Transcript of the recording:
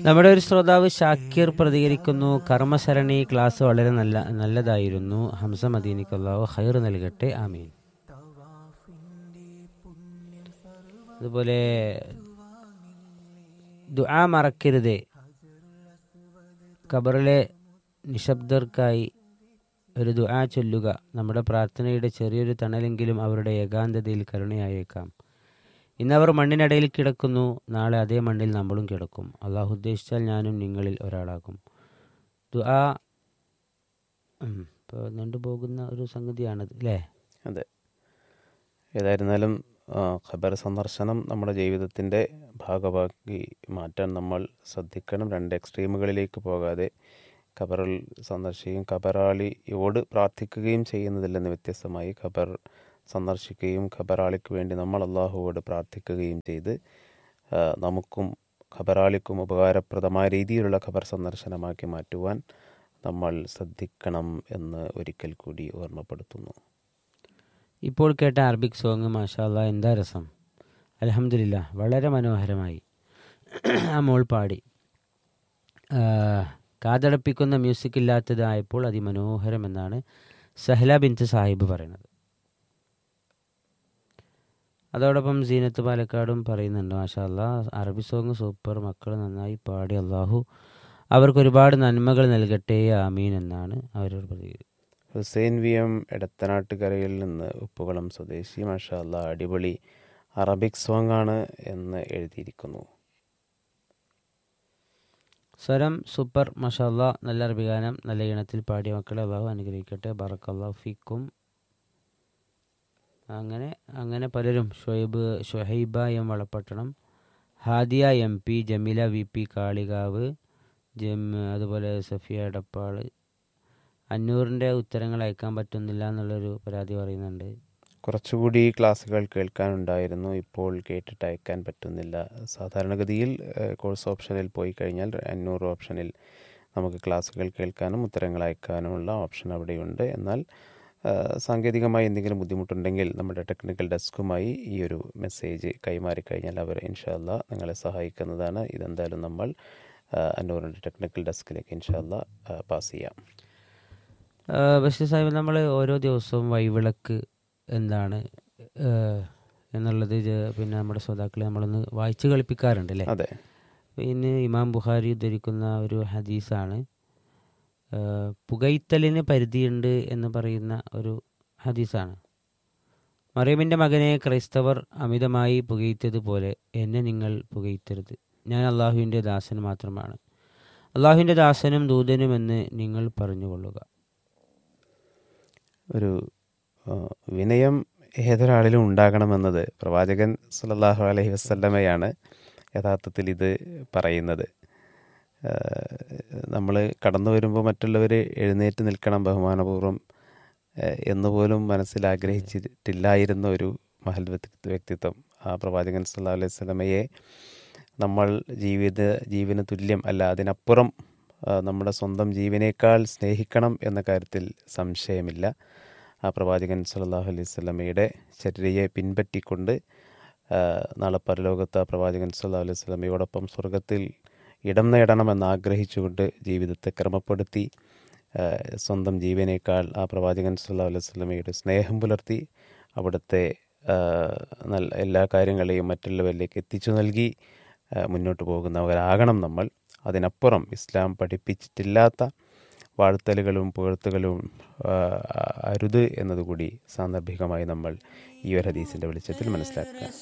നമ്മുടെ ഒരു ശ്രോതാവ് ഷാക്കിർ പ്രതികരിക്കുന്നു കർമ്മസരണി ക്ലാസ് വളരെ നല്ല നല്ലതായിരുന്നു ഹംസ മദീനിക്ക് അള്ളാഹു ഹൈർ നൽകട്ടെ ആമീൻ അതുപോലെ ദുആ മറക്കരുതേ ഖബറിലെ നിശബ്ദർക്കായി ഒരു ദുആ ചൊല്ലുക നമ്മുടെ പ്രാർത്ഥനയുടെ ചെറിയൊരു തണലെങ്കിലും അവരുടെ ഏകാന്തതയിൽ കരുണയായേക്കാം ഇന്നവർ മണ്ണിനടിയിൽ കിടക്കുന്നു നാളെ അതേ മണ്ണിൽ നമ്മളും കിടക്കും അള്ളാഹു ഉദ്ദേശിച്ചാൽ ഞാനും നിങ്ങളിൽ ഒരാളാകും ദുആ ഉം, ഇപ്പോൾ നീണ്ടുപോകുന്ന ഒരു സംഗതിയാണത് അല്ലേ അതെ ഏതായിരുന്നാലും ആ, ഖബർ സന്ദർശനം നമ്മുടെ ജീവിതത്തിൻ്റെ ഭാഗമാക്കി മാറ്റാൻ നമ്മൾ ശ്രദ്ധിക്കണം രണ്ട് എക്സ്ട്രീമുകളിലേക്ക് പോകാതെ ഖബറിൽ സന്ദർശിക്കുകയും ഖബറാളിയോട് പ്രാർത്ഥിക്കുകയും ചെയ്യുന്നതിൽ നിന്ന് വ്യത്യസ്തമായി ഖബർ സന്ദർശിക്കുകയും ഖബറാളിക്ക് വേണ്ടി നമ്മൾ അള്ളാഹുവോട് പ്രാർത്ഥിക്കുകയും ചെയ്ത് ആ, നമുക്കും ഖബറാളിക്കും ഉപകാരപ്രദമായ രീതിയിലുള്ള ഖബർ സന്ദർശനമാക്കി മാറ്റുവാൻ നമ്മൾ ശ്രദ്ധിക്കണം എന്ന് ഒരിക്കൽ കൂടി ഓർമ്മപ്പെടുത്തുന്നു ഇപ്പോൾ കേട്ട അറബിക് സോങ് മാഷാല്ല എന്താ രസം അലഹമില്ല വളരെ മനോഹരമായി ആ മോൾ പാടി ആ, കാതടപ്പിക്കുന്ന മ്യൂസിക് ഇല്ലാത്തതായപ്പോൾ അതിമനോഹരം എന്നാണ് സഹല ബിൻത്ത് സാഹിബ് പറയുന്നത് അതോടൊപ്പം സീനത്ത് പാലക്കാടും പറയുന്നുണ്ട് മാഷാല്ല അറബി സോങ് സൂപ്പർ മക്കൾ നന്നായി പാടി അള്ളാഹു അവർക്ക് ഒരുപാട് നന്മകൾ നൽകട്ടെ ആമീൻ എന്നാണ് അവരോട് പ്രതികരിക്കുന്നത് ഹുസൈൻ വി എം എടത്തനാട്ടുകരയിൽ നിന്ന് ഉപ്പുകുളം സ്വദേശി മാഷാ അല്ലാ അടിപൊളി അറബിക് സോങ് ആണ് എന്ന് എഴുതിയിരിക്കുന്നു സ്വരം സൂപ്പർ മഷാല്ല നല്ല അറബി ഗാനം നല്ല ഈണത്തിൽ പാടിയ മക്കളെ അള്ളാഹു അനുഗ്രഹിക്കട്ടെ ബറക്കല്ലാഹു ഫിക്കും അങ്ങനെ അങ്ങനെ പലരും Shuhaib Shuhaiba M Valapattanam Hadiya M P Jameela V P Kalikavu ജം അതുപോലെ സഫിയ എടപ്പാൾ അഞ്ഞൂറിൻ്റെ ഉത്തരങ്ങൾ അയക്കാൻ പറ്റുന്നില്ല എന്നുള്ളൊരു പരാതി പറയുന്നുണ്ട് കുറച്ചുകൂടി ക്ലാസ്സുകൾ കേൾക്കാനുണ്ടായിരുന്നു ഇപ്പോൾ കേട്ടിട്ട് അയക്കാൻ പറ്റുന്നില്ല സാധാരണഗതിയിൽ ഏഹ്, കോഴ്സ് ഓപ്ഷനിൽ പോയി കഴിഞ്ഞാൽ അഞ്ഞൂറ് ഓപ്ഷനിൽ നമുക്ക് ക്ലാസ്സുകൾ കേൾക്കാനും ഉത്തരങ്ങൾ അയക്കാനുമുള്ള ഓപ്ഷൻ അവിടെയുണ്ട് എന്നാൽ ഏഹ്, സാങ്കേതികമായി എന്തെങ്കിലും ബുദ്ധിമുട്ടുണ്ടെങ്കിൽ നമ്മുടെ ടെക്നിക്കൽ ഡെസ്കുമായി ഈ ഒരു മെസ്സേജ് കൈമാറിക്കഴിഞ്ഞാൽ അവർ ഇൻഷാല്ല നിങ്ങളെ സഹായിക്കുന്നതാണ് ഇതെന്തായാലും നമ്മൾ ഏഹ്, അന്നൂറിൻ്റെ ടെക്നിക്കൽ ഡെസ്കിലേക്ക് ഇൻഷാല്ല പാസ് ചെയ്യാം ആ, ബഷീർ സാഹിബ് നമ്മൾ ഓരോ ദിവസവും വൈവിളക്ക് എന്താണ് ആ, എന്നുള്ളത് ജ- പിന്നെ നമ്മുടെ ശ്രോതാക്കളെ നമ്മളൊന്ന് വായിച്ചു കളിപ്പിക്കാറുണ്ട് അല്ലേ അതെ പിന്നെ ഇമാം ബുഖാരി ഉദ്ധരിക്കുന്ന ഒരു ഹദീസാണ് ആ, പുകയ്ത്തലിന് പരിധിയുണ്ട് എന്ന് പറയുന്ന ഒരു ഹദീസാണ് മറിയമിൻ്റെ മകനെ ക്രൈസ്തവർ അമിതമായി പുകയ്ത്തതുപോലെ എന്നെ നിങ്ങൾ പുകയ്ത്തരുത് ഞാൻ അള്ളാഹുവിൻ്റെ ദാസൻ മാത്രമാണ് അള്ളാഹുവിൻ്റെ ദാസനും ദൂതനുമെന്ന് നിങ്ങൾ പറഞ്ഞുകൊള്ളുക ഒരു ആ, വിനയം ഏതൊരാളിലും ഉണ്ടാകണമെന്നത് പ്രവാചകൻ സല്ലല്ലാഹു അലൈഹി വസല്ലമയാണ് യഥാർത്ഥത്തിൽ ഇത് പറയുന്നത് നമ്മൾ കടന്നു വരുമ്പോൾ മറ്റുള്ളവർ എഴുന്നേറ്റ് നിൽക്കണം ബഹുമാനപൂർവ്വം ആ, എന്ന് പോലും മനസ്സിൽ ആഗ്രഹിച്ചിട്ടില്ലായിരുന്ന ഒരു മഹൽ വ്യക്തി- വ്യക്തിത്വം ആ പ്രവാചകൻ സല്ലല്ലാഹു അലൈഹി വസല്ലമയെ നമ്മൾ ജീവിത ജീവന തുല്യം അല്ല അതിനപ്പുറം ആ, നമ്മുടെ സ്വന്തം ജീവനേക്കാൾ സ്നേഹിക്കണം എന്ന കാര്യത്തിൽ സംശയമില്ല ആ പ്രവാചകൻ സല്ലല്ലാഹു അലൈഹി സ്വലമയുടെ ചര്യയെ പിൻപറ്റിക്കൊണ്ട് ആ, നാളെ പരലോകത്ത് ആ പ്രവാചകൻ സല്ലല്ലാഹു അലൈഹി സ്വലമയോടൊപ്പം സ്വർഗത്തിൽ ഇടം നേടണമെന്ന് ആഗ്രഹിച്ചുകൊണ്ട് ജീവിതത്തെ ക്രമപ്പെടുത്തി ആ, സ്വന്തം ജീവനേക്കാൾ ആ പ്രവാചകൻ സല്ലല്ലാഹു അലൈഹി സ്വലമയുടെ സ്നേഹം പുലർത്തി അവിടുത്തെ ആ, നല്ല എല്ലാ കാര്യങ്ങളെയും മറ്റുള്ളവരിലേക്ക് എത്തിച്ചു നൽകി ആ, മുന്നോട്ട് പോകുന്നവരാകണം നമ്മൾ അതിനപ്പുറം ഇസ്ലാം പഠിപ്പിച്ചിട്ടില്ലാത്ത വാഴ്ത്തലുകളും പുകഴ്ത്തുകളും ആ, അരുത് എന്നതുകൂടി സാന്ദർഭികമായി നമ്മൾ ഈ ഒരു ഹദീസിൻ്റെ വെളിച്ചത്തിൽ മനസ്സിലാക്കുക